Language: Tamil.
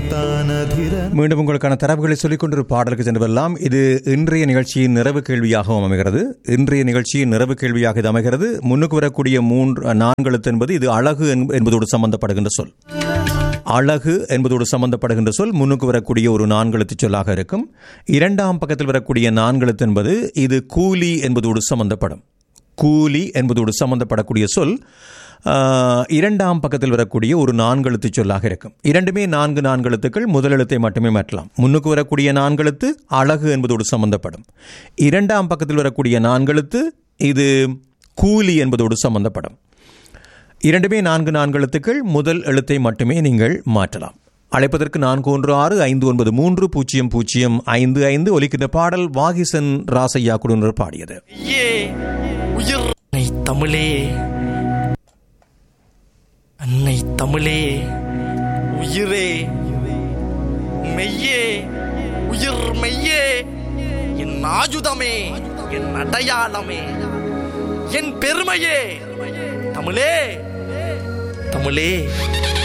மீண்டும் உங்களுக்கான தரவுகளை சொல்லிக் கொண்டு ஒரு பாடலுக்கு சென்று வரலாம் இது இன்றைய நிகழ்ச்சியின் நிறைவு கேள்வியாகவும் அமைகிறது இன்றைய நிகழ்ச்சியின் நிறைவு கேள்வியாக இது அமைகிறது முன்னுக்கு வரக்கூடிய மூன்று நான்கெழுத்து என்பது இது அழகு என்ப- என்பதோடு சம்பந்தப்படுகின்ற சொல் அழகு என்பதோடு சம்பந்தப்படுகின்ற சொல் முன்னுக்கு வரக்கூடிய ஒரு நான்கெழுத்து சொல்லாக இருக்கும் இரண்டாம் பக்கத்தில் வரக்கூடிய நான்கெழுத்து என்பது இது கூலி என்பதோடு சம்பந்தப்படும் கூலி என்பதோடு சம்பந்தப்படக்கூடிய சொல் ஆஹ், இரண்டாம் பக்கத்தில் வரக்கூடிய ஒரு நான்கெழுத்து சொல்லாக இருக்கும் இரண்டுமே நான்கு நான்கெழுத்துக்கள் முதல் எழுத்தை மட்டுமே மாற்றலாம் முன்னுக்கு வரக்கூடிய நான்கெழுத்து அழகு என்பதோடு சம்பந்தப்படும் இரண்டாம் பக்கத்தில் வரக்கூடிய நான்கெழுத்து இது கூலி என்பதோடு சம்பந்தப்படும் இரண்டுமே நான்கு நான்கு எழுத்துக்கள் முதல் எழுத்தை மட்டுமே நீங்கள் மாற்றலாம் அழைப்பதற்கு நான்கு ஒன்று ஆறு ஐந்து ஒன்பது மூன்று பூஜ்ஜியம் பூஜ்ஜியம் ஐந்து ஐந்து ஒலிக்கின்ற பாடல் வாகிசன் ராசையா குடும்பர் பாடியது ஐயே உயிர் அன்னை தமிழே அன்னை தமிழே உயிரே மெய்யே உயிர் மெய்யே என் ஆயுதமே என் அடையாளமே என் பெருமையே தமிழே தமிழே